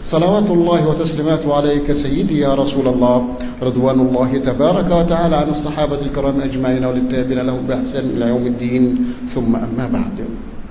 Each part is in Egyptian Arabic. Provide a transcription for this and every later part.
صلوات الله وتسليماته عليك سيدي يا رسول الله رضوان الله تبارك وتعالى عن الصحابة الكرام أجمعين وللتابعين لهم بإحسان إلى يوم الدين ثم أما بعد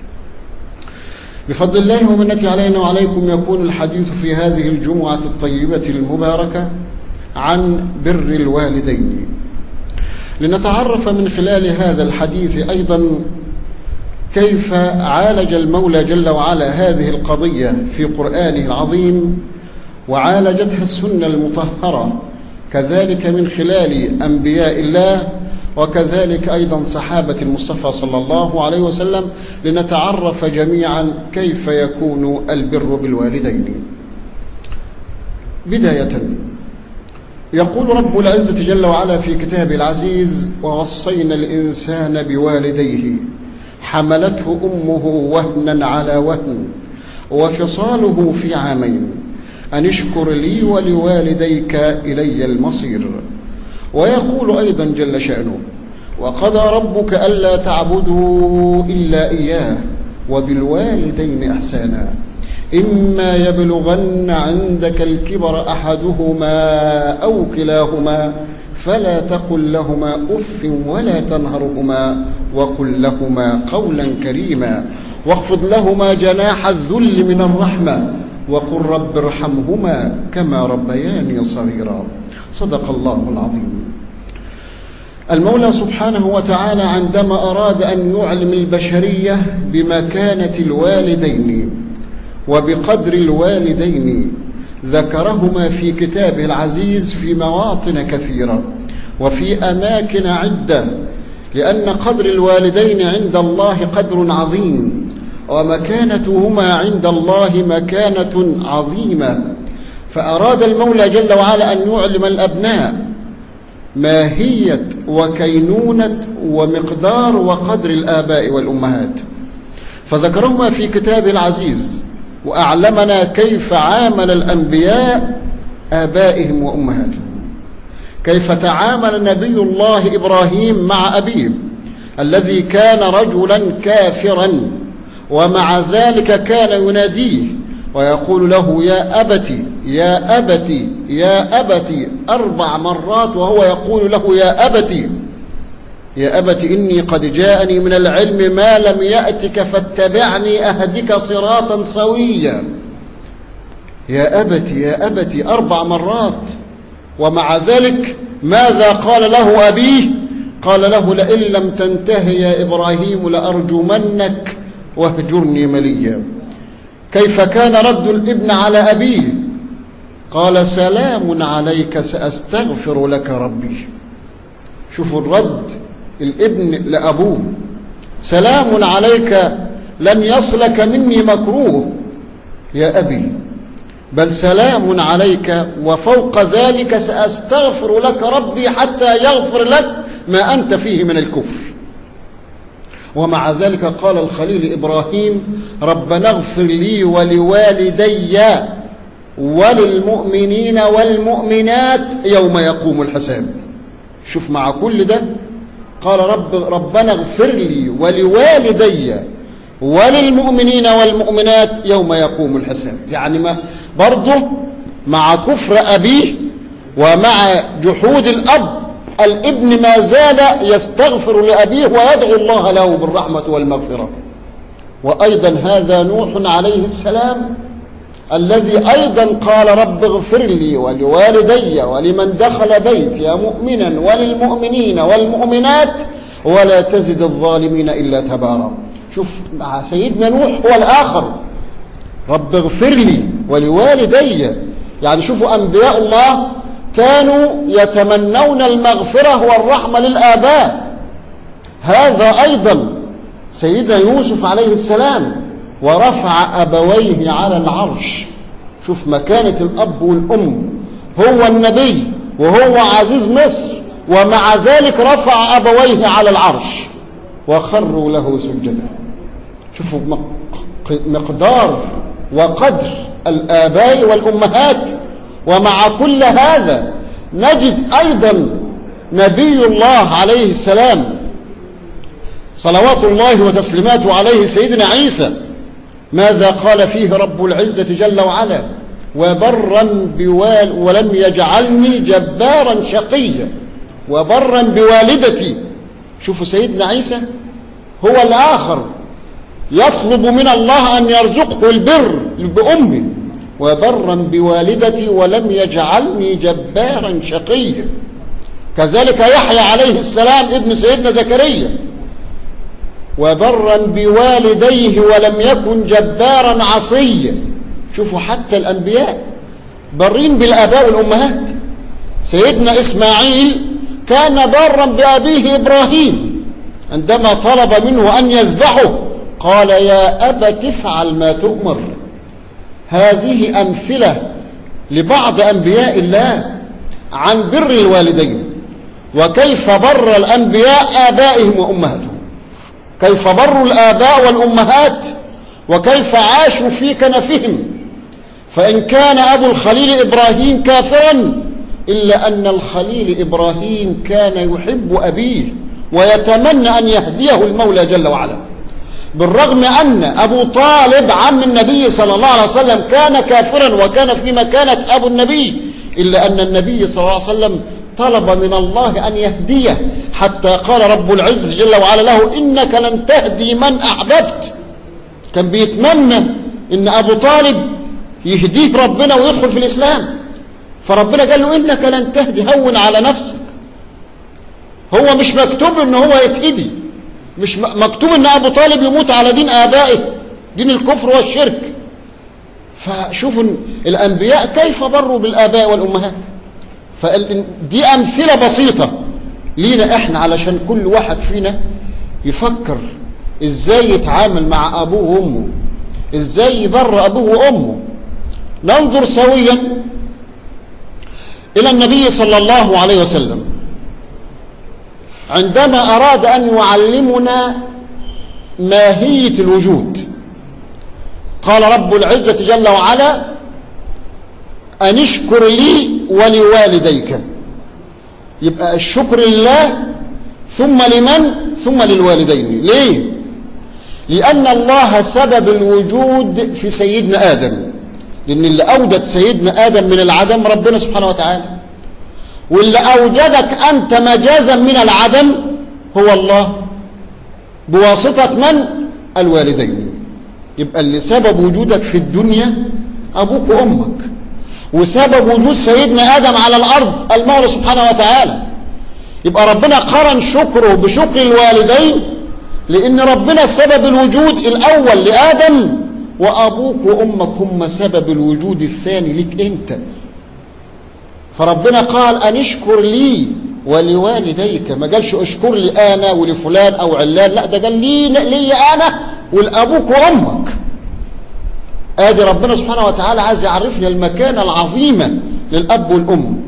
بفضل الله ومنته علينا وعليكم يكون الحديث في هذه الجمعة الطيبة المباركة عن بر الوالدين لنتعرف من خلال هذا الحديث أيضا كيف عالج المولى جل وعلا هذه القضية في قرآنه العظيم وعالجتها السنة المطهرة كذلك من خلال أنبياء الله وكذلك أيضا صحابة المصطفى صلى الله عليه وسلم لنتعرف جميعا كيف يكون البر بالوالدين بداية يقول رب العزة جل وعلا في كتابه العزيز ووصينا الإنسان بوالديه حملته أمه وهنا على وهن وفصاله في عامين أن اشكر لي ولوالديك إلي المصير ويقول أيضا جل شأنه وقضى ربك ألا تعبدوا إلا إياه وبالوالدين إحسانا إما يبلغن عندك الكبر أحدهما أو كلاهما فلا تقل لهما أف ولا تنهرهما وقل لهما قولا كريما واخفض لهما جناح الذل من الرحمة وقل رب ارحمهما كما ربياني صغيرا صدق الله العظيم المولى سبحانه وتعالى عندما أراد أن يعلم البشرية بمكانة الوالدين وبقدر الوالدين ذكرهما في كتابه العزيز في مواطن كثيرة وفي أماكن عدة لأن قدر الوالدين عند الله قدر عظيم ومكانتهما عند الله مكانة عظيمة فأراد المولى جل وعلا أن يعلم الأبناء ماهية وكينونة ومقدار وقدر الآباء والأمهات فذكرهما في كتابه العزيز وأعلمنا كيف عامل الأنبياء آبائهم وأمهاتهم كيف تعامل نبي الله إبراهيم مع أبيه الذي كان رجلا كافرا ومع ذلك كان يناديه ويقول له يا أبتي يا أبتي يا أبتي أربع مرات وهو يقول له يا أبتي يا أبت إني قد جاءني من العلم ما لم يأتك فاتبعني أهدك صراطا سويا يا أبت يا أبت أربع مرات ومع ذلك ماذا قال له أبيه قال له لئن لم تنته يا إبراهيم لأرجمنك واهجرني مليا كيف كان رد الابن على أبيه قال سلام عليك سأستغفر لك ربي شوفوا الرد الابن لأبوه سلام عليك لن يصلك مني مكروه يا أبي بل سلام عليك وفوق ذلك سأستغفر لك ربي حتى يغفر لك ما أنت فيه من الكفر ومع ذلك قال الخليل إبراهيم ربنا اغفر لي ولوالدي وللمؤمنين والمؤمنات يوم يقوم الحساب شوف مع كل ده قال رب ربنا اغفر لي ولوالدي وللمؤمنين والمؤمنات يوم يقوم الحساب يعني ما برضه مع كفر أبيه ومع جحود الأب الابن ما زال يستغفر لأبيه ويدعو الله له بالرحمة والمغفرة وأيضا هذا نوح عليه السلام الذي أيضا قال رب اغفر لي ولوالدي ولمن دخل بيتي مؤمنا وللمؤمنين والمؤمنات ولا تزد الظالمين إلا تبارا شوف مع سيدنا نوح هو الآخر رب اغفر لي ولوالدي يعني شوفوا أنبياء الله كانوا يتمنون المغفرة والرحمة للآباء هذا أيضا سيدنا يوسف عليه السلام ورفع أبويه على العرش شوف مكانة الأب والأم هو النبي وهو عزيز مصر ومع ذلك رفع أبويه على العرش وخروا له سجدا شوفوا مقدار وقدر الآباء والأمهات ومع كل هذا نجد أيضا نبي الله عليه السلام صلوات الله وتسليماته عليه سيدنا عيسى ماذا قال فيه رب العزة جل وعلا وبرا بوال ولم يجعلني جبارا شقيا وبرا بوالدتي شوفوا سيدنا عيسى هو الآخر يطلب من الله أن يرزقه البر بأمه وبرا بوالدتي ولم يجعلني جبارا شقيا كذلك يحيى عليه السلام ابن سيدنا زكريا وبرا بوالديه ولم يكن جبارا عصيا شوفوا حتى الأنبياء برين بالآباء والأمهات سيدنا إسماعيل كان بارا بأبيه إبراهيم عندما طلب منه أن يذبحه قال يا أبت افعل ما تؤمر هذه أمثلة لبعض أنبياء الله عن بر الوالدين وكيف بر الأنبياء آبائهم وأمهاتهم كيف بروا الآباء والأمهات وكيف عاشوا في كنفهم فإن كان أبو الخليل إبراهيم كافرا إلا أن الخليل إبراهيم كان يحب أبيه ويتمنى أن يهديه المولى جل وعلا بالرغم أن أبو طالب عم النبي صلى الله عليه وسلم كان كافرا وكان في مكانة أبو النبي إلا أن النبي صلى الله عليه وسلم طلب من الله أن يهديه حتى قال رب العز جل وعلا له إنك لن تهدي من أحببت كان بيتمنى إن أبو طالب يهديه ربنا ويدخل في الإسلام فربنا قال له إنك لن تهدي هون على نفسك هو مش مكتوب إن هو يتهدي مش مكتوب إن أبو طالب يموت على دين آبائه دين الكفر والشرك فشوفوا الأنبياء كيف بروا بالآباء والأمهات فدي أمثلة بسيطة لينا إحنا علشان كل واحد فينا يفكر إزاي يتعامل مع أبوه وأمه إزاي يبر أبوه وأمه ننظر سويا إلى النبي صلى الله عليه وسلم عندما أراد أن يعلمنا ماهية الوجود قال رب العزة جل وعلا أن اشكر لي ولوالديك يبقى الشكر لله ثم لمن ثم للوالدين ليه لأن الله سبب الوجود في سيدنا آدم لأن اللي أوجد سيدنا آدم من العدم ربنا سبحانه وتعالى واللي أوجدك أنت مجازا من العدم هو الله بواسطة من الوالدين يبقى اللي سبب وجودك في الدنيا أبوك وأمك وسبب وجود سيدنا آدم على الأرض المولى سبحانه وتعالى يبقى ربنا قرن شكره بشكر الوالدين لأن ربنا سبب الوجود الأول لآدم وأبوك وأمك هم سبب الوجود الثاني لك أنت فربنا قال أن اشكر لي ولوالديك ما قالش اشكر لي أنا ولفلان أو علان لا ده قال لي لي أنا ولأبوك وأمك ادي ربنا سبحانه وتعالى عايز يعرفنا المكانة العظيمة للأب والأم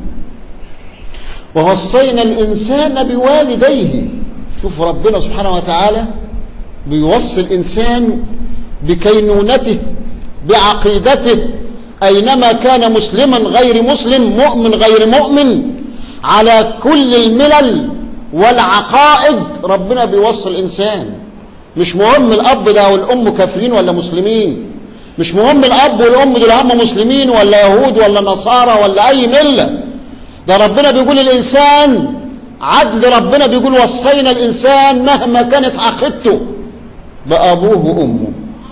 ووصينا الإنسان بوالديه شوف ربنا سبحانه وتعالى بيوصي الإنسان بكينونته بعقيدته أينما كان مسلما غير مسلم مؤمن غير مؤمن على كل الملل والعقائد ربنا بيوصي الإنسان مش مهم الأب ده والأم كافرين ولا مسلمين مش مهم الأب والأم دول هم مسلمين ولا يهود ولا نصارى ولا أي ملة ده ربنا بيقول الإنسان عدل ربنا بيقول وصينا الإنسان مهما كانت عقيدته بأبوه وأمه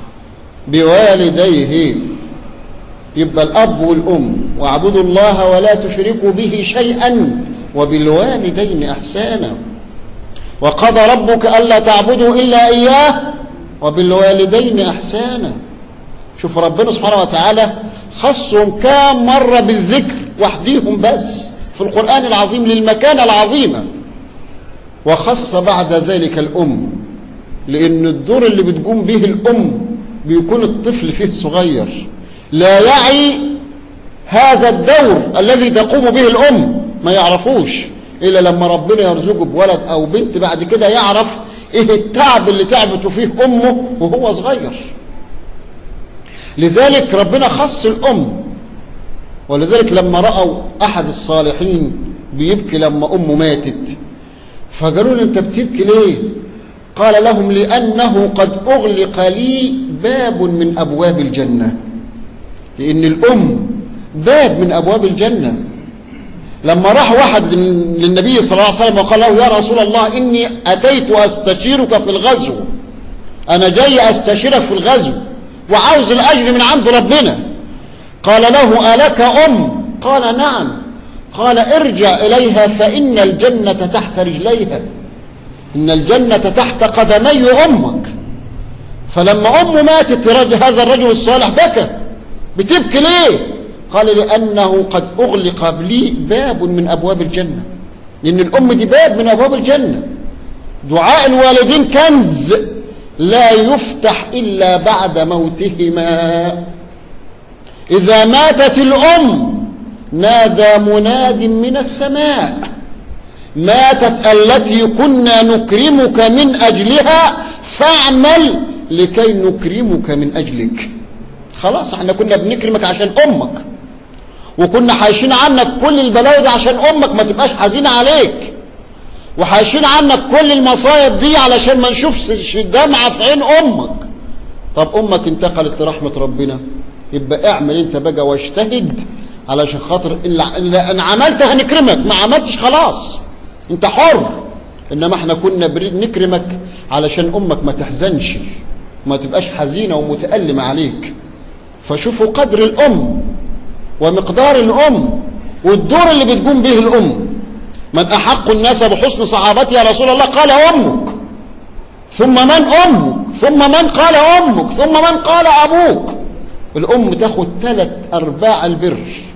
بوالديه يبقى الأب والأم واعبدوا الله ولا تشركوا به شيئا وبالوالدين إحسانا وقضى ربك ألا تعبدوا إلا إياه وبالوالدين إحسانا شوف ربنا سبحانه وتعالى خصهم كام مرة بالذكر وحديهم بس في القرآن العظيم للمكانة العظيمة وخص بعد ذلك الأم لأن الدور اللي بتقوم به الأم بيكون الطفل فيه صغير لا يعي هذا الدور الذي تقوم به الأم ما يعرفوش إلا لما ربنا يرزقه بولد أو بنت بعد كده يعرف إيه التعب اللي تعبته فيه أمه وهو صغير لذلك ربنا خص الأم ولذلك لما رأوا أحد الصالحين بيبكي لما أمه ماتت فقالوا له أنت بتبكي ليه قال لهم لأنه قد أغلق لي باب من أبواب الجنة لأن الأم باب من أبواب الجنة لما راح واحد للنبي صلى الله عليه وسلم وقال له يا رسول الله إني أتيت أستشيرك في الغزو أنا جاي أستشيرك في الغزو وعاوز الأجر من عند ربنا قال له ألك أم قال نعم قال ارجع إليها فإن الجنة تحت رجليها إن الجنة تحت قدمي أمك فلما أمه ماتت هذا الرجل الصالح بكى بتبكي ليه قال لأنه قد أغلق لي باب من أبواب الجنة لأن الأم دي باب من أبواب الجنة دعاء الوالدين كنز لا يفتح إلا بعد موتهما إذا ماتت الأم نادى مناد من السماء ماتت التي كنا نكرمك من أجلها فاعمل لكي نكرمك من أجلك خلاص احنا كنا بنكرمك عشان أمك وكنا حايشين عنك كل البلاوي دي عشان أمك ما تبقاش حزينة عليك وحايشين عنك كل المصايب دي علشان ما نشوفش دمعة في عين أمك طب أمك انتقلت لرحمة ربنا يبقى اعمل انت بقى واجتهد علشان خاطر ان عملت هنكرمك ما عملتش خلاص انت حر انما احنا كنا بنكرمك علشان امك ما تحزنش ما تبقاش حزينة ومتألمة عليك فشوفوا قدر الام ومقدار الام والدور اللي بتقوم به الام من احق الناس بحسن صحابتي يا رسول الله قال امك ثم من امك ثم من قال امك ثم من قال ابوك الام تاخد ثلاث ارباع البر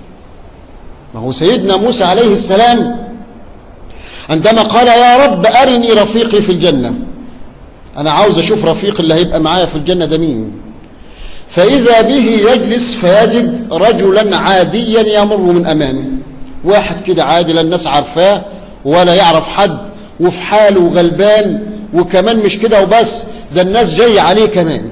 ما هو سيدنا موسى عليه السلام عندما قال يا رب ارني رفيقي في الجنة انا عاوز اشوف رفيق اللي هيبقى معايا في الجنة ده مين فاذا به يجلس فيجد رجلا عاديا يمر من امامه واحد كده عادي لا الناس عارفاه ولا يعرف حد وفي حاله غلبان وكمان مش كده وبس ده الناس جاي عليه كمان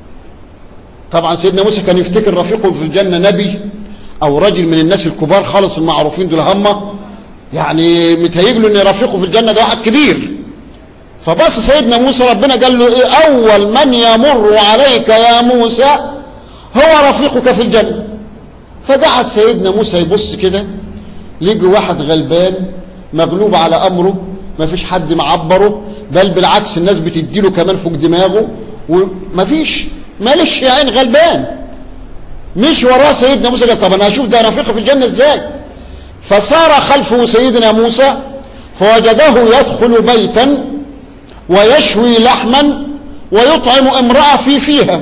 طبعا سيدنا موسى كان يفتكر رفيقه في الجنة نبي او رجل من الناس الكبار خالص المعروفين دول هم يعني متهيج له ان رفيقه في الجنة ده واحد كبير فبص سيدنا موسى ربنا قال له ايه اول من يمر عليك يا موسى هو رفيقك في الجنة فقعد سيدنا موسى يبص كده لقي واحد غلبان مغلوب على امره ما فيش حد معبره بل بالعكس الناس بتديله كمان فوق دماغه وما فيش مالش يا عين غلبان مش وراه سيدنا موسى قال طب انا هشوف ده رفيقه في الجنه ازاي فسار خلفه سيدنا موسى فوجده يدخل بيتا ويشوي لحما ويطعم امراه في فيها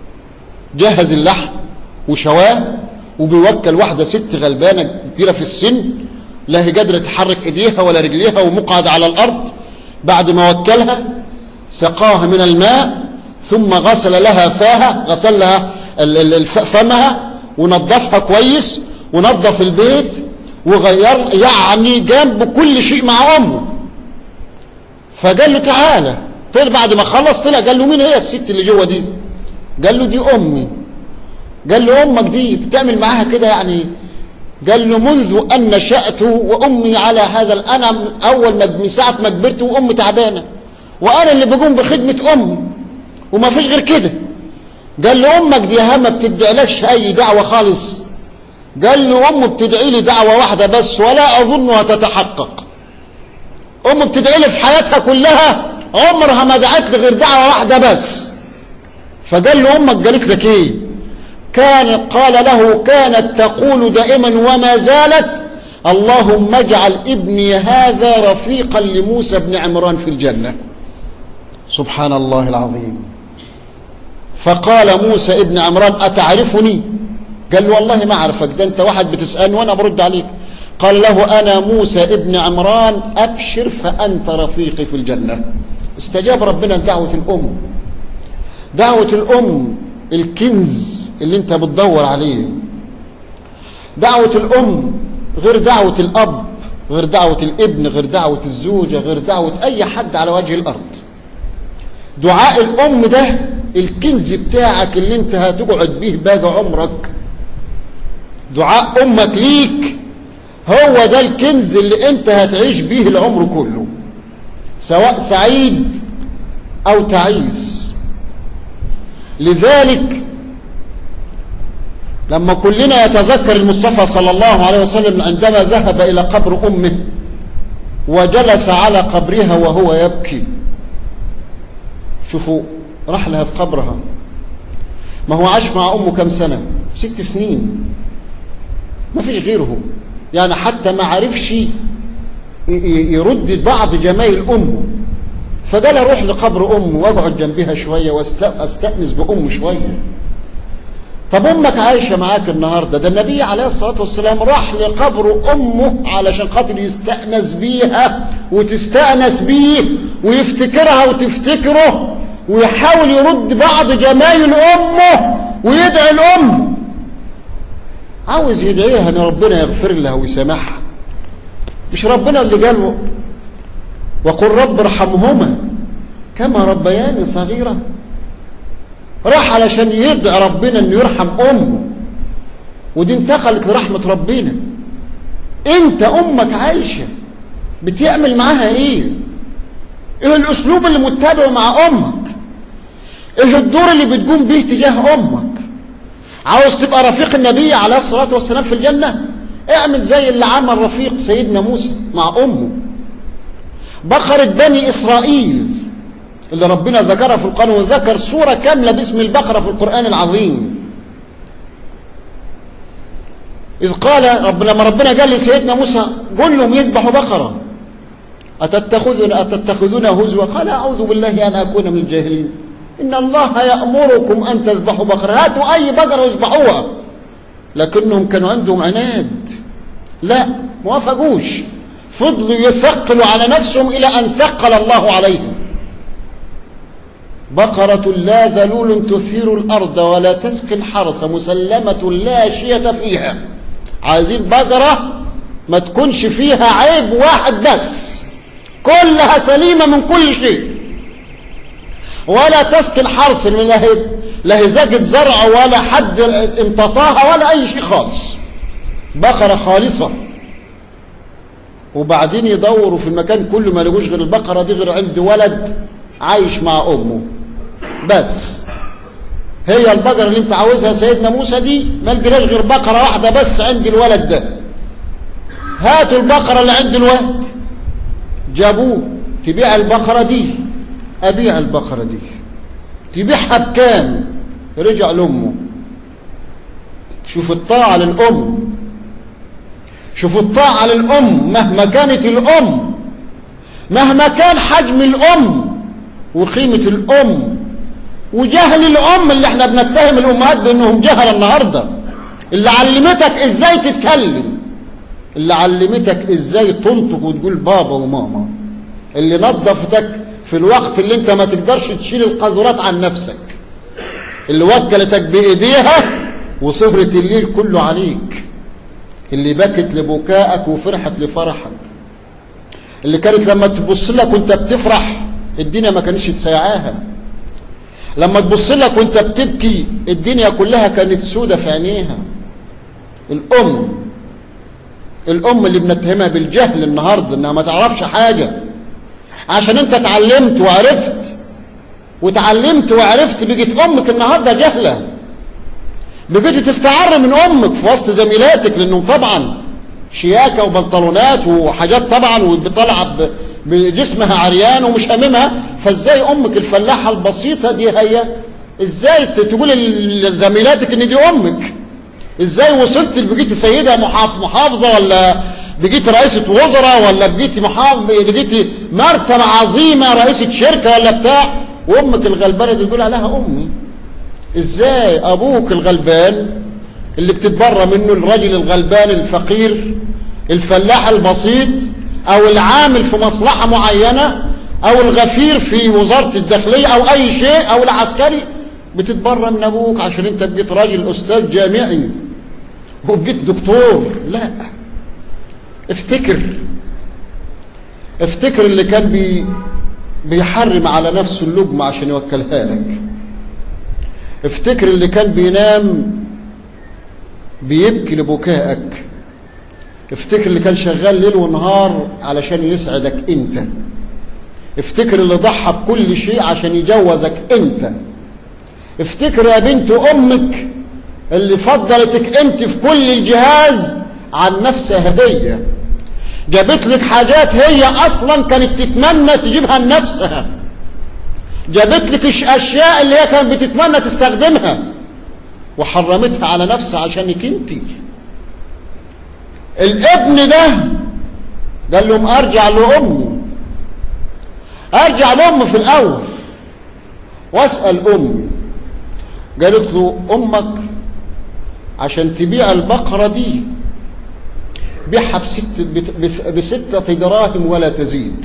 جهز اللحم وشواه وبيوكل واحده ست غلبانه كبيره في السن لا هي قادره تحرك ايديها ولا رجليها ومقعد على الارض بعد ما وكلها سقاها من الماء ثم غسل لها فاها غسل لها فمها ونظفها كويس ونظف البيت وغير يعني جنب كل شيء مع امه فقال له تعالى طلع بعد ما خلص طلع قال له مين هي الست اللي جوه دي قال له دي امي قال له امك دي بتعمل معاها كده يعني قال له منذ ان نشأت وامي على هذا انا اول ما من ساعه ما كبرت وامي تعبانه وانا اللي بقوم بخدمه امي وما فيش غير كده قال له امك دي ما بتدعيلكش اي دعوة خالص قال له امه بتدعي لي دعوة واحدة بس ولا اظنها تتحقق امه بتدعي لي في حياتها كلها عمرها ما دعت لي غير دعوة واحدة بس فقال له امك قالت لك ايه كان قال له كانت تقول دائما وما زالت اللهم اجعل ابني هذا رفيقا لموسى بن عمران في الجنة سبحان الله العظيم فقال موسى ابن عمران أتعرفني قال له والله ما أعرفك ده أنت واحد بتسألني وأنا برد عليك قال له أنا موسى ابن عمران أبشر فأنت رفيقي في الجنة استجاب ربنا لدعوة الأم دعوة الأم الكنز اللي انت بتدور عليه دعوة الأم غير دعوة الأب غير دعوة الابن غير دعوة الزوجة غير دعوة أي حد على وجه الأرض دعاء الأم ده الكنز بتاعك اللي انت هتقعد بيه باقي عمرك دعاء أمك ليك هو ده الكنز اللي انت هتعيش بيه العمر كله سواء سعيد أو تعيس لذلك لما كلنا يتذكر المصطفى صلى الله عليه وسلم عندما ذهب إلى قبر أمه وجلس على قبرها وهو يبكي شوفوا راح لها في قبرها ما هو عاش مع أمه كم سنة ست سنين ما فيش غيرهم يعني حتى ما عرفش يرد بعض جمايل أمه فقال اروح لقبر أمه واقعد جنبها شوية واستأنس بأمه شوية طب أمك عايشة معاك النهاردة ده النبي عليه الصلاة والسلام راح لقبر أمه علشان خاطر يستأنس بيها وتستأنس بيه ويفتكرها وتفتكره ويحاول يرد بعض جمايل أمه ويدعي الأم عاوز يدعيها ان ربنا يغفر لها ويسامحها مش ربنا اللي قال وقل رب ارحمهما كما ربياني صغيرة راح علشان يدعي ربنا انه يرحم امه ودي انتقلت لرحمة ربنا انت امك عايشة بتعمل معاها ايه ايه الاسلوب اللي متبعه مع امك ايه الدور اللي بتقوم به تجاه امك عاوز تبقى رفيق النبي عليه الصلاة والسلام في الجنة اعمل زي اللي عمل رفيق سيدنا موسى مع امه بقرة بني اسرائيل اللي ربنا ذكرها في القرآن وذكر سورة كاملة باسم البقرة في القرآن العظيم إذ قال رب لما ربنا قال لسيدنا موسى قل لهم يذبحوا بقرة أتتخذون أتتخذون هزوا قال أعوذ بالله أن أكون من الجاهلين إن الله يأمركم أن تذبحوا بقرة هاتوا أي بقرة واذبحوها لكنهم كانوا عندهم عناد لا ما وافقوش فضلوا يثقلوا على نفسهم إلى أن ثقل الله عليهم بقرة لا ذلول تثير الأرض ولا تسقي الحرث مسلمة لا شية فيها عايزين بقرة ما تكونش فيها عيب واحد بس كلها سليمة من كل شيء ولا تسقي الحرث لا هي زجت زرع ولا حد امتطاها ولا أي شيء خالص بقرة خالصة وبعدين يدوروا في المكان كله ما لقوش غير البقرة دي غير عند ولد عايش مع أمه بس هي البقرة اللي انت عاوزها سيدنا موسى دي ما لقيناش غير بقرة واحدة بس عند الولد ده هاتوا البقرة اللي عند الولد جابوه تبيع البقرة دي أبيع البقرة دي تبيعها بكام رجع لأمه شوف الطاعة للأم شوف الطاعة للأم مهما كانت الأم مهما كان حجم الأم وقيمة الأم وجهل الأم اللي احنا بنتهم الأمهات بأنهم جهل النهاردة اللي علمتك ازاي تتكلم اللي علمتك ازاي تنطق وتقول بابا وماما اللي نظفتك في الوقت اللي انت ما تقدرش تشيل القذورات عن نفسك اللي وكلتك بايديها وصهرت الليل كله عليك اللي بكت لبكائك وفرحت لفرحك اللي كانت لما تبص لك وانت بتفرح الدنيا ما كانتش تسيعاها لما تبص لك وانت بتبكي الدنيا كلها كانت سودة في عينيها الام الام اللي بنتهمها بالجهل النهارده انها ما تعرفش حاجه عشان انت اتعلمت وعرفت وتعلمت وعرفت بقيت امك النهارده جهله بقيت تستعر من امك في وسط زميلاتك لانهم طبعا شياكه وبنطلونات وحاجات طبعا وبتطلع بجسمها عريان ومش هاممها فازاي امك الفلاحه البسيطه دي هي ازاي تقول لزميلاتك ان دي امك ازاي وصلت بقيتي سيده محافظه ولا بقيتي رئيسة وزراء ولا بقيتي محافظ بقيتي مرتبة عظيمة رئيسة شركة ولا بتاع وامك الغلبانة دي تقول عليها امي ازاي ابوك الغلبان اللي بتتبرى منه الراجل الغلبان الفقير الفلاح البسيط او العامل في مصلحة معينة او الغفير في وزارة الداخلية او اي شيء او العسكري بتتبرى من ابوك عشان انت بقيت راجل استاذ جامعي وبقيت دكتور لا افتكر افتكر اللي كان بي بيحرم على نفسه اللقمة عشان يوكلها لك افتكر اللي كان بينام بيبكي لبكائك افتكر اللي كان شغال ليل ونهار علشان يسعدك انت افتكر اللي ضحى بكل شيء عشان يجوزك انت افتكر يا بنت امك اللي فضلتك انت في كل الجهاز عن نفسها هدية جابت لك حاجات هي اصلا كانت تتمنى تجيبها لنفسها جابت لك اشياء اللي هي كانت بتتمنى تستخدمها وحرمتها على نفسها عشانك انت الابن ده قال لهم ارجع لامي ارجع لامي في الاول واسال امي قالت له امك عشان تبيع البقره دي بيعها بست بستة دراهم ولا تزيد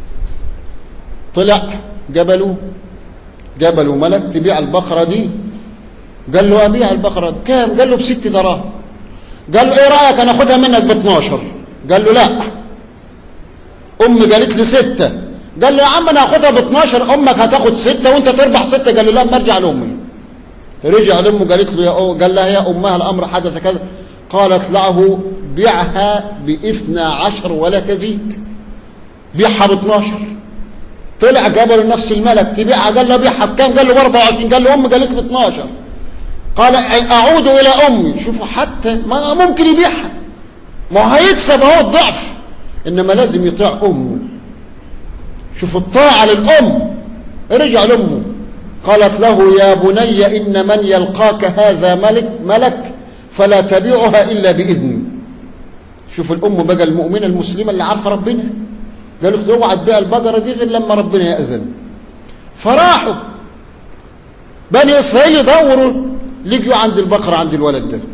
طلع جبله جبله ملك تبيع البقرة دي قال له أبيع البقرة دي كام قال له بست دراهم قال له ايه رأيك انا اخدها منك ب 12 قال له لا امي قالت لي ستة قال له يا عم انا اخدها ب 12 امك هتاخد ستة وانت تربح ستة قال له لا ما ارجع لامي رجع لامه قالت له يا أو قال لها يا امها الامر حدث كذا قالت له بيعها باثنى عشر ولا تزيد بيعها ب 12 طلع جبل نفس الملك تبيعها قال له بيعها بكام قال له ب 24 قال له امي قالت لي 12 قال اعود الى امي شوفوا حتى ما ممكن يبيعها ما هيكسب اهو الضعف انما لازم يطيع امه شوف الطاعه للام رجع لامه قالت له يا بني ان من يلقاك هذا ملك ملك فلا تبيعها الا باذني شوف الام بقى المؤمنه المسلمه اللي عارفه ربنا قالت له اوعى تبيع البقره دي غير لما ربنا ياذن فراحوا بني اسرائيل يدوروا لقيوا عند البقره عند الولد ده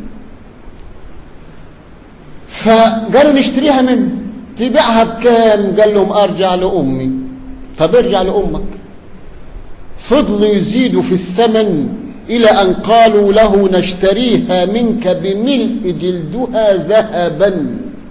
فقالوا نشتريها منه تبيعها بكام قال لهم ارجع لامي طب ارجع لامك فضلوا يزيدوا في الثمن الى ان قالوا له نشتريها منك بملء جلدها ذهبا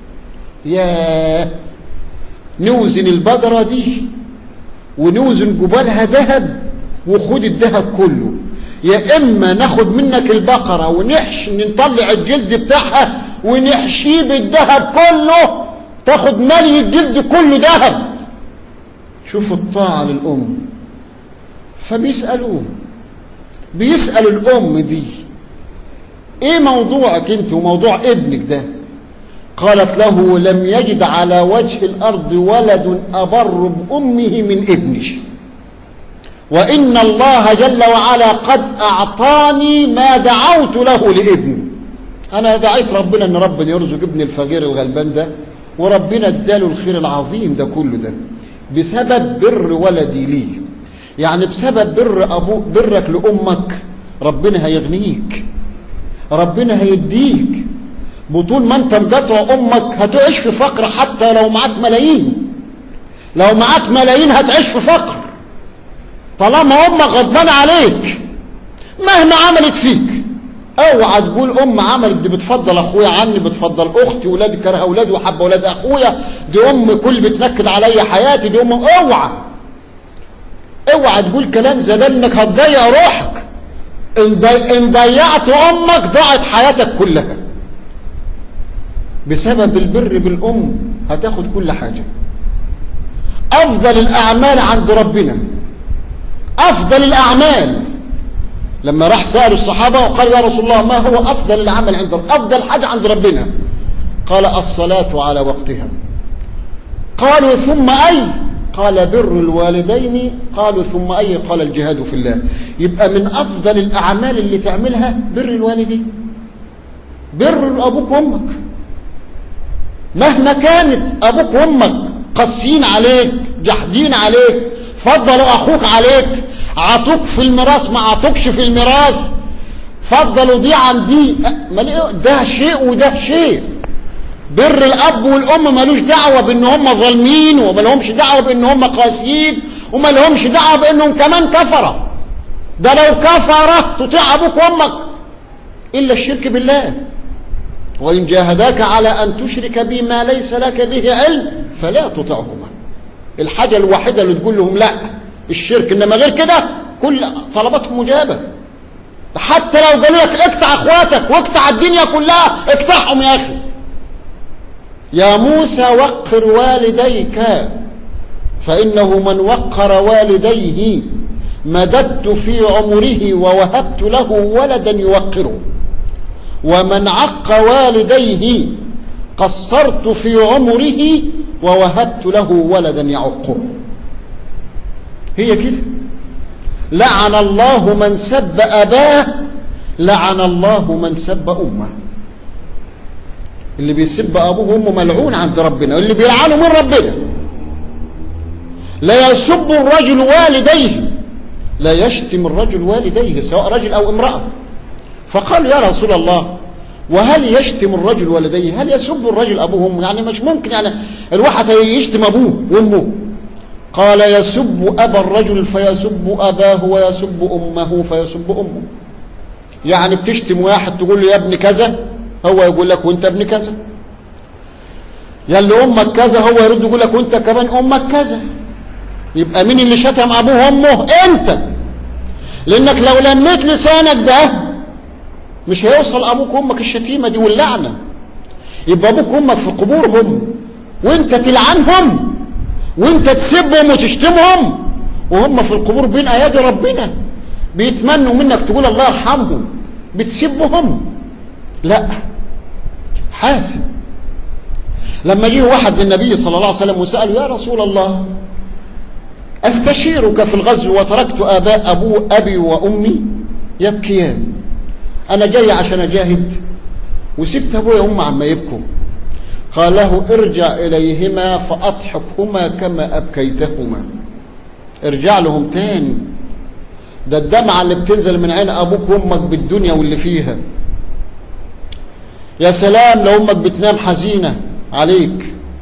يا نوزن البقرة دي ونوزن جبالها ذهب وخد الذهب كله يا اما ناخد منك البقرة ونحش نطلع الجلد بتاعها ونحشيه بالذهب كله تاخد مالي الجلد كله ذهب شوف الطاعة للأم فبيسألوه بيسأل الأم دي ايه موضوعك انت وموضوع ابنك ده قالت له لم يجد على وجه الأرض ولد أبر بأمه من ابني وإن الله جل وعلا قد أعطاني ما دعوت له لابني أنا دعيت ربنا أن ربنا يرزق ابني الفقير الغلبان ده وربنا اداله الخير العظيم ده كله ده بسبب بر ولدي لي يعني بسبب بر أبوك برك لأمك ربنا هيغنيك ربنا هيديك بطول ما انت مقاطع امك هتعيش في فقر حتى لو معاك ملايين لو معاك ملايين هتعيش في فقر طالما امك غضبانه عليك مهما عملت فيك اوعى تقول ام عملت دي بتفضل اخويا عني بتفضل اختي ولادي كره اولادي وحب اولاد اخويا دي ام كل بتنكد عليا حياتي دي ام اوعى اوعى تقول كلام زي ده انك هتضيع روحك ان ضيعت امك ضاعت حياتك كلها بسبب البر بالأم هتاخد كل حاجة أفضل الأعمال عند ربنا أفضل الأعمال لما راح سألوا الصحابة وقال يا رسول الله ما هو أفضل العمل عند ربنا أفضل حاجة عند ربنا قال الصلاة على وقتها قالوا ثم أي قال بر الوالدين قالوا ثم أي قال الجهاد في الله يبقى من أفضل الأعمال اللي تعملها بر الوالدين بر أبوك وأمك مهما كانت ابوك وامك قاسيين عليك جحدين عليك فضلوا اخوك عليك عطوك في الميراث ما عطوكش في الميراث فضلوا دي عن دي ده شيء وده شيء بر الاب والام ملوش دعوه بان هم ظالمين وما لهمش دعوه بان هم قاسيين وما لهمش دعوه بانهم كمان كفره ده لو كفره تطيع ابوك وامك الا الشرك بالله وإن جاهداك على أن تشرك بما ليس لك به علم فلا تطعهما الحاجة الواحدة اللي تقول لهم لا الشرك إنما غير كده كل طلباتهم مجابة حتى لو قالوا لك اقطع اخواتك واقطع الدنيا كلها اقطعهم يا أخي يا موسى وقر والديك فإنه من وقر والديه مددت في عمره ووهبت له ولدا يوقره ومن عق والديه قصرت في عمره ووهبت له ولدا يعقه هي كده لعن الله من سب أباه لعن الله من سب أمه اللي بيسب أبوه وأمه ملعون عند ربنا واللي بيلعنه من ربنا لا يسب الرجل والديه لا يشتم الرجل والديه سواء رجل أو امرأة فقالوا يا رسول الله وهل يشتم الرجل والديه هل يسب الرجل أبوه وأمه يعني مش ممكن يعني الواحد يشتم أبوه وأمه قال يسب أبا الرجل فيسب أباه ويسب أمه فيسب أمه يعني بتشتم واحد تقول له يا ابن كذا هو يقول لك وانت ابن كذا يا اللي امك كذا هو يرد يقول لك وانت كمان امك كذا يبقى مين اللي شتم ابوه وامه انت لانك لو لميت لسانك ده مش هيوصل ابوك وامك الشتيمه دي واللعنه يبقى ابوك وامك في قبورهم وانت تلعنهم وانت تسبهم وتشتمهم وهم في القبور بين ايادي ربنا بيتمنوا منك تقول الله يرحمهم بتسبهم لا حاسب لما جه واحد للنبي صلى الله عليه وسلم وسأله يا رسول الله أستشيرك في الغزو وتركت آباء أبو أبي وأمي يبكيان أنا جاي عشان أجاهد وسبت أبويا وأمي عما يبكوا قال له ارجع إليهما فأضحكهما كما أبكيتهما ارجع لهم تاني ده الدمعة اللي بتنزل من عين أبوك وأمك بالدنيا واللي فيها يا سلام لو أمك بتنام حزينة عليك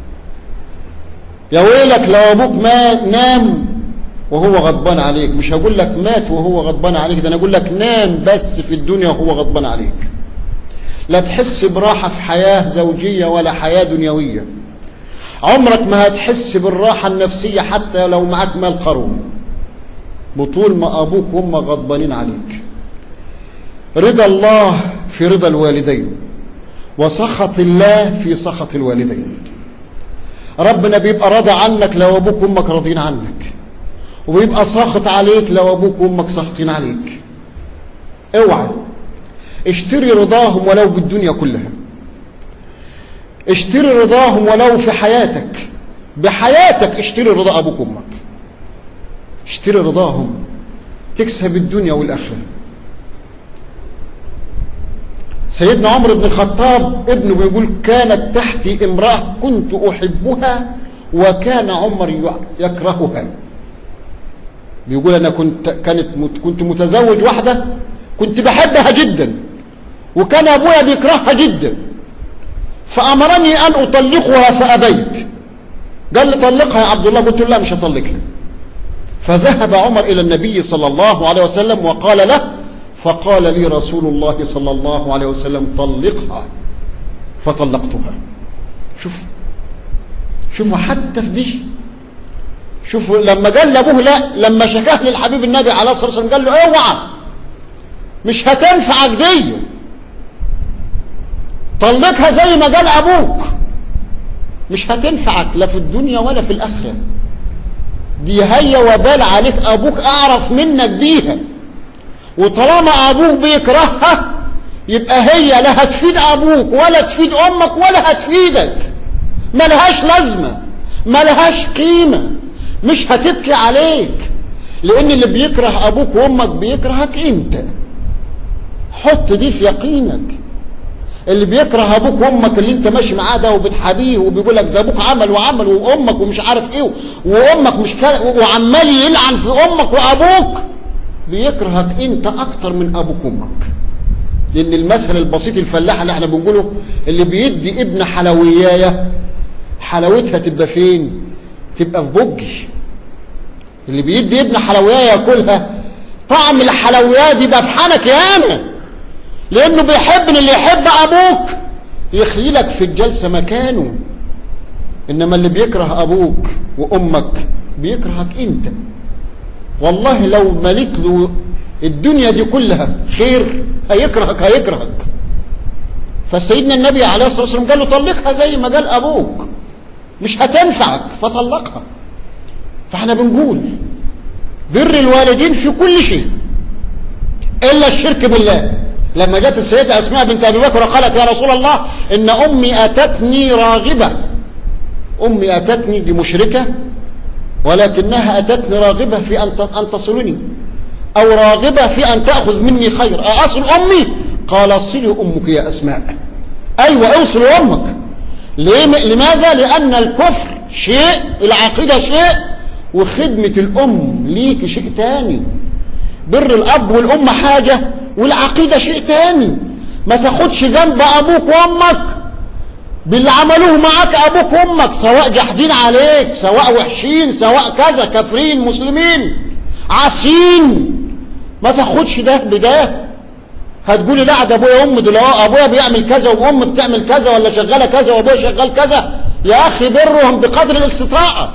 يا ويلك لو أبوك ما نام وهو غضبان عليك مش هقول لك مات وهو غضبان عليك ده أنا أقول لك نام بس في الدنيا وهو غضبان عليك لا تحس براحة في حياة زوجية ولا حياة دنيوية عمرك ما هتحس بالراحة النفسية حتى لو معاك مال قارون بطول ما أبوك وأمك غضبانين عليك رضا الله في رضا الوالدين وسخط الله في سخط الوالدين ربنا بيبقى راضي عنك لو أبوك وأمك راضين عنك وبيبقى ساخط عليك لو أبوك وأمك ساخطين عليك اوعى اشتري رضاهم ولو بالدنيا كلها اشتري رضاهم ولو في حياتك بحياتك اشتري رضا أبوك وأمك اشتري رضاهم تكسب الدنيا والآخرة سيدنا عمر بن الخطاب ابنه بيقول كانت تحتي امرأة كنت أحبها وكان عمر يكرهها بيقول أنا كنت كانت كنت متزوج واحدة كنت بحبها جدا وكان أبويا بيكرهها جدا فأمرني أن أطلقها فأبيت قال لي طلقها يا عبد الله قلت له لا مش هطلقها فذهب عمر إلى النبي صلى الله عليه وسلم وقال له فقال لي رسول الله صلى الله عليه وسلم طلقها فطلقتها شوف شوفوا حتى في دي شوفوا لما قال لابوه لا لما شكاه للحبيب النبي عليه الصلاه والسلام قال له اوعى مش هتنفعك دي طلقها زي ما قال ابوك مش هتنفعك لا في الدنيا ولا في الاخره دي هي وبال عليك ابوك اعرف منك بيها وطالما ابوك بيكرهها يبقى هي لا هتفيد ابوك ولا تفيد امك ولا هتفيدك ملهاش لازمة ملهاش قيمة مش هتبكي عليك لان اللي بيكره ابوك وامك بيكرهك انت حط دي في يقينك اللي بيكره ابوك وامك اللي انت ماشي معاه ده وبتحابيه وبيقول لك ده ابوك عمل وعمل وامك ومش عارف ايه وامك مش كده وعمال يلعن في امك وابوك بيكرهك انت اكتر من ابوك وامك لان المثل البسيط الفلاح اللي احنا بنقوله اللي بيدي ابن حلويايه حلاوتها تبقى فين تبقى في بوجي اللي بيدي ابن حلويايه ياكلها طعم الحلويات يبقى في حنك ياما لانه بيحب ان اللي يحب ابوك يخلي لك في الجلسه مكانه انما اللي بيكره ابوك وامك بيكرهك انت والله لو ملك له الدنيا دي كلها خير هيكرهك هيكرهك فسيدنا النبي عليه الصلاة والسلام قال له طلقها زي ما قال أبوك مش هتنفعك فطلقها فاحنا بنقول بر الوالدين في كل شيء إلا الشرك بالله لما جت السيدة أسماء بنت أبي بكر قالت يا رسول الله إن أمي أتتني راغبة أمي أتتني لمشركة ولكنها أتتني راغبة في أن أن تصلني أو راغبة في أن تأخذ مني خير أصل أمي قال صلي أمك يا أسماء أيوة أوصل أمك لماذا لأن الكفر شيء العقيدة شيء وخدمة الأم ليك شيء تاني بر الأب والأم حاجة والعقيدة شيء تاني ما تاخدش ذنب أبوك وأمك باللي عملوه معاك أبوك وأمك سواء جاحدين عليك سواء وحشين سواء كذا كافرين مسلمين عاصين ما تاخدش ده بده هتقولي لا ده ابويا وامي دول ابويا بيعمل كذا وامي بتعمل كذا ولا شغاله كذا وابويا شغال كذا يا اخي برهم بقدر الاستطاعه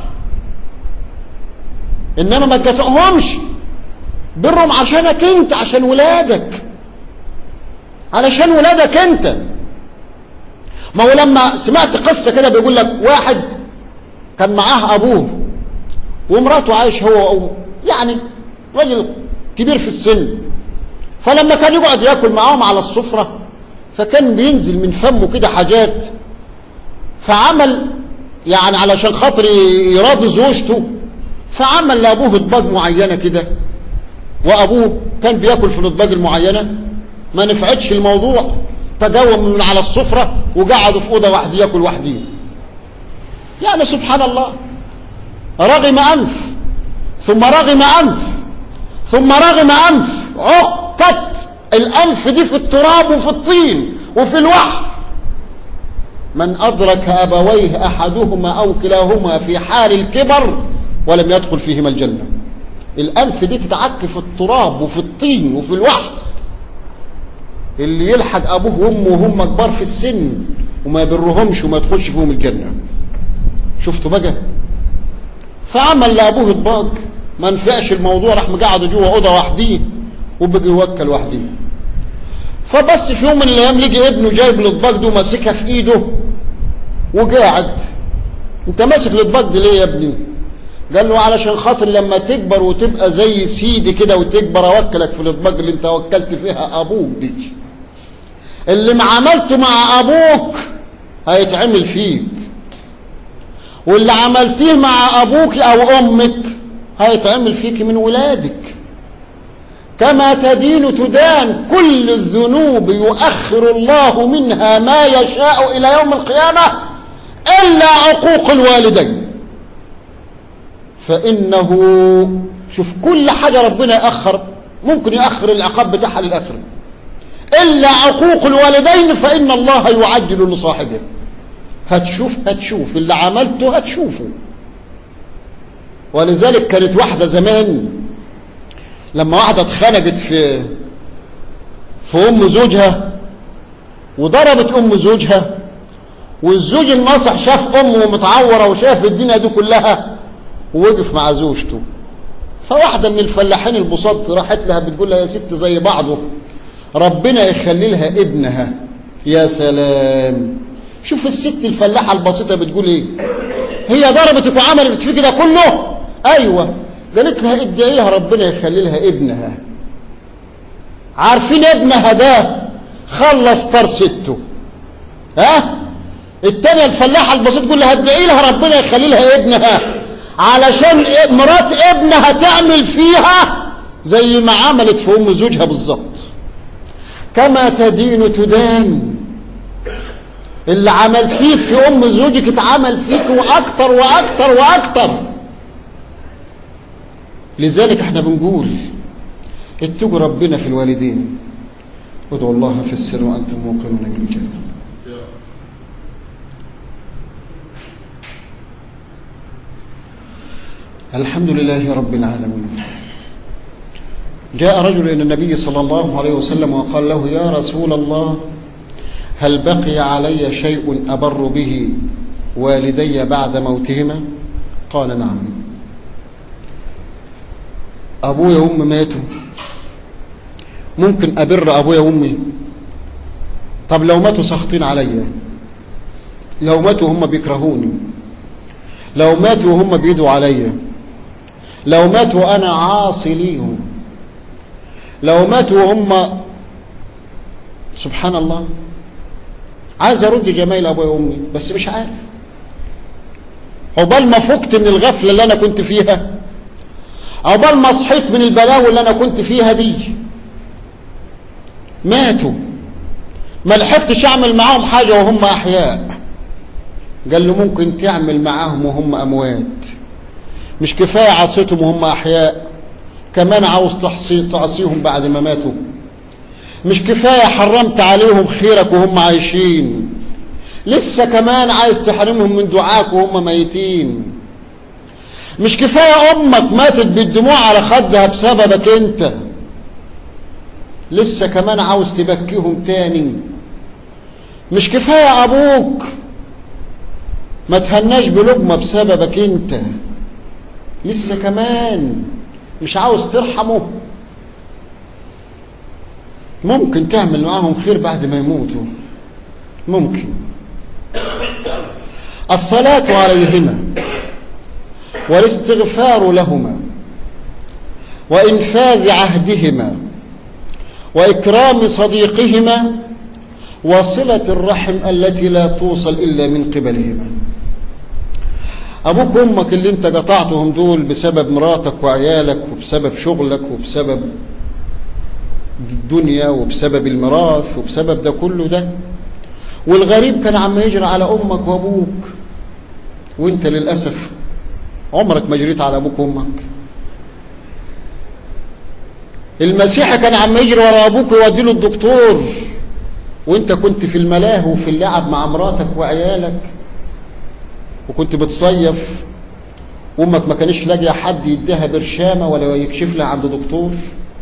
انما ما تكافئهمش برهم عشانك انت عشان ولادك علشان ولادك انت ما هو لما سمعت قصة كده بيقول لك واحد كان معاه ابوه ومراته عايش هو أو يعني راجل كبير في السن فلما كان يقعد ياكل معاهم على السفرة فكان بينزل من فمه كده حاجات فعمل يعني علشان خاطر يراضي زوجته فعمل لابوه اطباق معينة كده وابوه كان بياكل في الاطباق المعينة ما نفعتش الموضوع تجاوم من على السفرة وقعدوا في اوضه واحد ياكل وحدين يعني سبحان الله رغم انف ثم رغم انف ثم رغم انف عقت الانف دي في التراب وفي الطين وفي الوحل من ادرك ابويه احدهما او كلاهما في حال الكبر ولم يدخل فيهما الجنه الانف دي تتعك في التراب وفي الطين وفي الوحل اللي يلحق ابوه وامه وهم كبار في السن وما يبرهمش وما يدخلش فيهم الجنه شفتوا بقى فعمل لابوه اطباق ما نفعش الموضوع راح مقعده جوه اوضه وحديه وبقي يوكل وحديه فبس في يوم من الايام لقي ابنه جايب الاطباق دي وماسكها في ايده وقاعد انت ماسك الاطباق دي ليه يا ابني قال له علشان خاطر لما تكبر وتبقى زي سيدي كده وتكبر اوكلك في الاطباق اللي انت وكلت فيها ابوك دي اللي ما عملته مع ابوك هيتعمل فيك واللي عملتيه مع ابوك او امك هيتعمل فيك من ولادك كما تدين تدان كل الذنوب يؤخر الله منها ما يشاء الى يوم القيامه الا عقوق الوالدين فانه شوف كل حاجه ربنا ياخر ممكن ياخر العقاب بتاعها للاخره الا عقوق الوالدين فان الله يعجل لصاحبه هتشوف هتشوف اللي عملته هتشوفه ولذلك كانت واحده زمان لما واحده اتخنقت في في ام زوجها وضربت ام زوجها والزوج الناصح شاف امه متعوره وشاف الدنيا دي كلها ووقف مع زوجته فواحده من الفلاحين البساط راحت لها بتقول لها يا ست زي بعضه ربنا يخلي لها ابنها يا سلام شوف الست الفلاحه البسيطه بتقول ايه هي ضربتك وعملت في كده كله ايوه قالت لها ادعيها ربنا يخلي لها ابنها عارفين ابنها ده خلص طار سته ها التانية الفلاحة البسيط تقول لها ادعي لها ربنا يخلي لها ابنها علشان مرات ابنها تعمل فيها زي ما عملت في ام زوجها بالظبط كما تدين تدان اللي عملتيه في ام زوجك اتعمل فيك واكتر واكتر واكتر لذلك احنا بنقول اتقوا ربنا في الوالدين ادعوا الله في السر وانتم موقنون بالجنه الحمد لله رب العالمين جاء رجل إلى النبي صلى الله عليه وسلم وقال له يا رسول الله هل بقي علي شيء أبر به والدي بعد موتهما قال نعم أبويا وأمي ماتوا ممكن أبر أبويا وأمي طب لو ماتوا سخطين عليا لو ماتوا هم بيكرهوني لو ماتوا هم بيدوا عليا لو ماتوا أنا عاصي ليهم لو ماتوا هم سبحان الله عايز ارد جمايل ابويا وامي بس مش عارف عقبال ما فقت من الغفله اللي انا كنت فيها عقبال ما صحيت من البلاوي اللي انا كنت فيها دي ماتوا ما لحقتش اعمل معاهم حاجه وهم احياء قال له ممكن تعمل معاهم وهم اموات مش كفايه عصيتهم وهم احياء كمان عاوز تحصي تعصيهم بعد ما ماتوا مش كفايه حرمت عليهم خيرك وهم عايشين لسه كمان عايز تحرمهم من دعاك وهم ميتين مش كفايه امك ماتت بالدموع على خدها بسببك انت لسه كمان عاوز تبكيهم تاني مش كفايه ابوك ما تهناش بلقمه بسببك انت لسه كمان مش عاوز ترحمه ممكن تعمل معاهم خير بعد ما يموتوا ممكن الصلاة عليهما والاستغفار لهما وإنفاذ عهدهما وإكرام صديقهما وصلة الرحم التي لا توصل إلا من قبلهما أبوك وأمك اللي أنت قطعتهم دول بسبب مراتك وعيالك وبسبب شغلك وبسبب الدنيا وبسبب الميراث وبسبب ده كله ده والغريب كان عم يجري على أمك وأبوك وأنت للأسف عمرك ما جريت على أبوك وأمك المسيحي كان عم يجري ورا أبوك ويودي له الدكتور وأنت كنت في الملاهي وفي اللعب مع مراتك وعيالك وكنت بتصيف وامك ما كانش لاقيه حد يديها برشامه ولا يكشف لها عند دكتور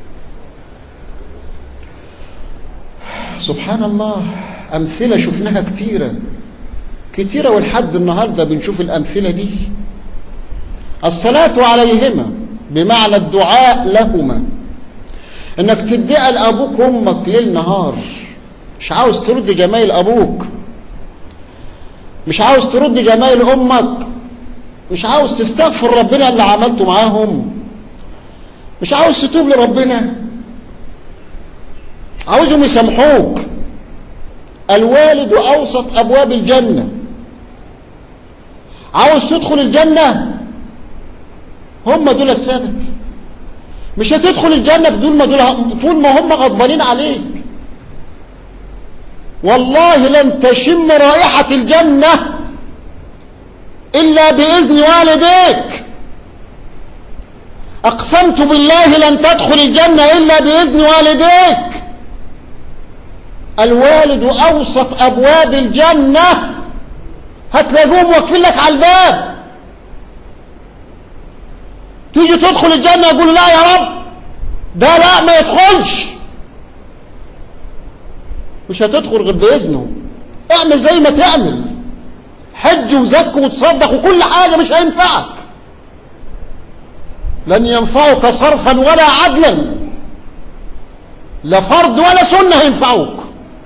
سبحان الله امثله شفناها كتيره كتيره ولحد النهارده بنشوف الامثله دي الصلاه عليهما بمعنى الدعاء لهما انك تدعي لابوك وامك ليل نهار مش عاوز ترد جمايل ابوك مش عاوز ترد جمايل امك مش عاوز تستغفر ربنا اللي عملته معاهم مش عاوز تتوب لربنا عاوزهم يسامحوك الوالد اوسط ابواب الجنه عاوز تدخل الجنه هم دول السبب مش هتدخل الجنه بدون ما دول طول ما هم غضبانين عليك والله لن تشم رائحة الجنة إلا بإذن والديك أقسمت بالله لن تدخل الجنة إلا بإذن والديك الوالد أوسط أبواب الجنة هتلاقوهم واقفين لك على الباب تيجي تدخل الجنة يقول لا يا رب ده لا ما يدخلش مش هتدخل غير بإذنه اعمل زي ما تعمل حج وزك وتصدق وكل حاجة مش هينفعك لن ينفعك صرفا ولا عدلا لا فرض ولا سنة هينفعوك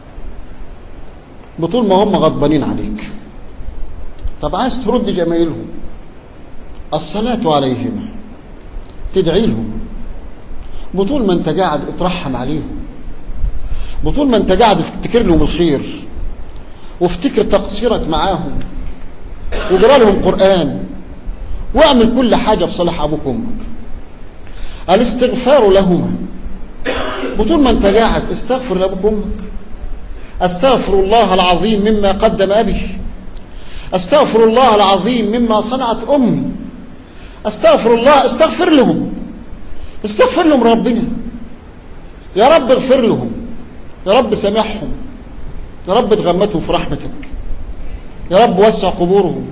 بطول ما هم غضبانين عليك طب عايز ترد جمايلهم الصلاة عليهما تدعي لهم بطول ما انت قاعد اترحم عليهم بطول ما انت قاعد افتكر لهم الخير وافتكر تقصيرك معاهم واقرا لهم قرآن واعمل كل حاجة في صالح أبوك وأمك الاستغفار لهما بطول ما انت قاعد استغفر لأبوك وأمك استغفر الله العظيم مما قدم أبي استغفر الله العظيم مما صنعت أمي استغفر الله استغفر لهم استغفر لهم ربنا يا رب اغفر لهم يا رب سامحهم يا رب تغمتهم في رحمتك يا رب وسع قبورهم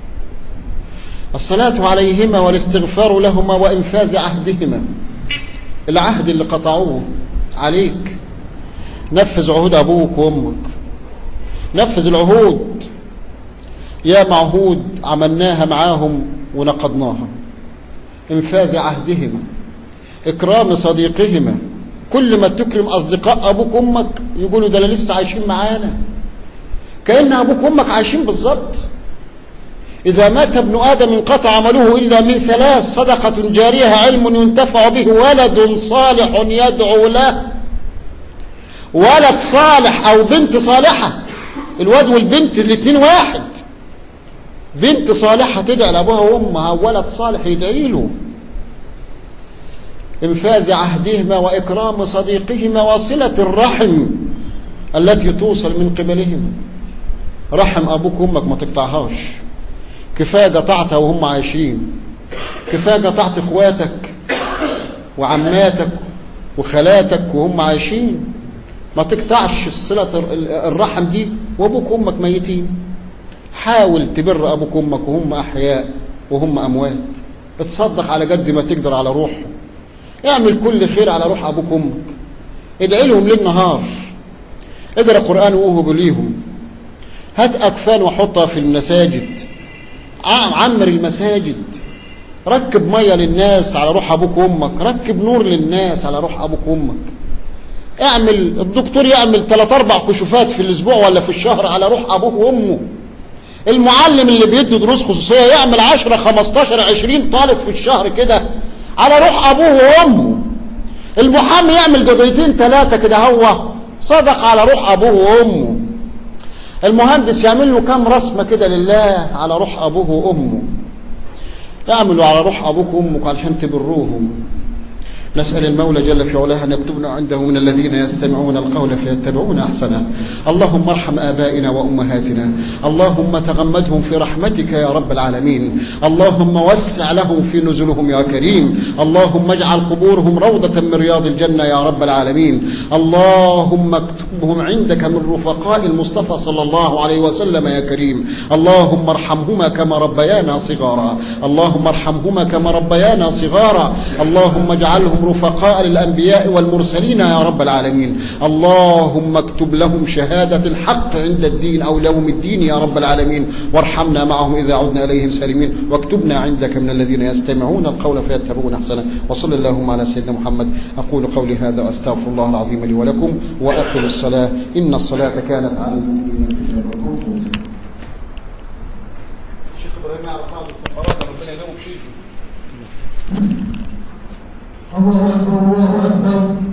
الصلاة عليهما والاستغفار لهما وإنفاذ عهدهما العهد اللي قطعوه عليك نفذ عهود أبوك وأمك نفذ العهود يا معهود عملناها معاهم ونقضناها انفاذ عهدهما إكرام صديقهما كل ما تكرم أصدقاء أبوك وأمك يقولوا ده لسه عايشين معانا كأن أبوك وأمك عايشين بالظبط إذا مات ابن آدم انقطع عمله إلا من ثلاث صدقة جارية علم ينتفع به ولد صالح يدعو له ولد صالح او بنت صالحة الواد والبنت الاتنين واحد بنت صالحة تدعي لابوها وامها ولد صالح يدعي له انفاذ عهدهما واكرام صديقهما وصلة الرحم التي توصل من قبلهم رحم ابوك وامك ما تقطعهاش كفايه قطعتها وهم عايشين كفايه قطعت اخواتك وعماتك وخالاتك وهم عايشين ما تقطعش صلة الرحم دي وابوك وامك ميتين حاول تبر ابوك وامك وهم احياء وهم اموات اتصدق على قد ما تقدر على روحهم اعمل كل خير على روح ابوك وامك ادعي لهم ليل نهار اقرا قران ووهب ليهم هات اكفان وحطها في المساجد عمر المساجد ركب ميه للناس على روح ابوك وامك ركب نور للناس على روح ابوك وامك اعمل الدكتور يعمل ثلاث اربع كشوفات في الاسبوع ولا في الشهر على روح ابوه وامه المعلم اللي بيدي دروس خصوصيه يعمل 10 15 20 طالب في الشهر كده على روح ابوه وامه المحامي يعمل قضيتين ثلاثه كده هو صدق على روح ابوه وامه المهندس يعمل له كام رسمه كده لله على روح ابوه وامه اعملوا على روح ابوك وامك علشان تبروهم نسأل المولى جل في علاه أن يكتبنا عنده من الذين يستمعون القول فيتبعون أحسنه اللهم ارحم آبائنا وأمهاتنا اللهم تغمدهم في رحمتك يا رب العالمين اللهم وسع لهم في نزلهم يا كريم اللهم اجعل قبورهم روضة من رياض الجنة يا رب العالمين اللهم اكتبهم عندك من رفقاء المصطفى صلى الله عليه وسلم يا كريم اللهم ارحمهما كما ربيانا صغارا اللهم ارحمهما كما ربيانا صغارا اللهم اجعلهم رفقاء للأنبياء والمرسلين يا رب العالمين اللهم اكتب لهم شهادة الحق عند الدين أو يوم الدين يا رب العالمين وارحمنا معهم إذا عدنا إليهم سالمين واكتبنا عندك من الذين يستمعون القول فيتبعون أحسنه وصل اللهم على سيدنا محمد أقول قولي هذا وأستغفر الله العظيم لي ولكم وأقل الصلاة إن الصلاة كانت على المؤمنين الشيخ إبراهيم يعرف بعض الفقرات ربنا يدوم شيخ الله أكبر الله أكبر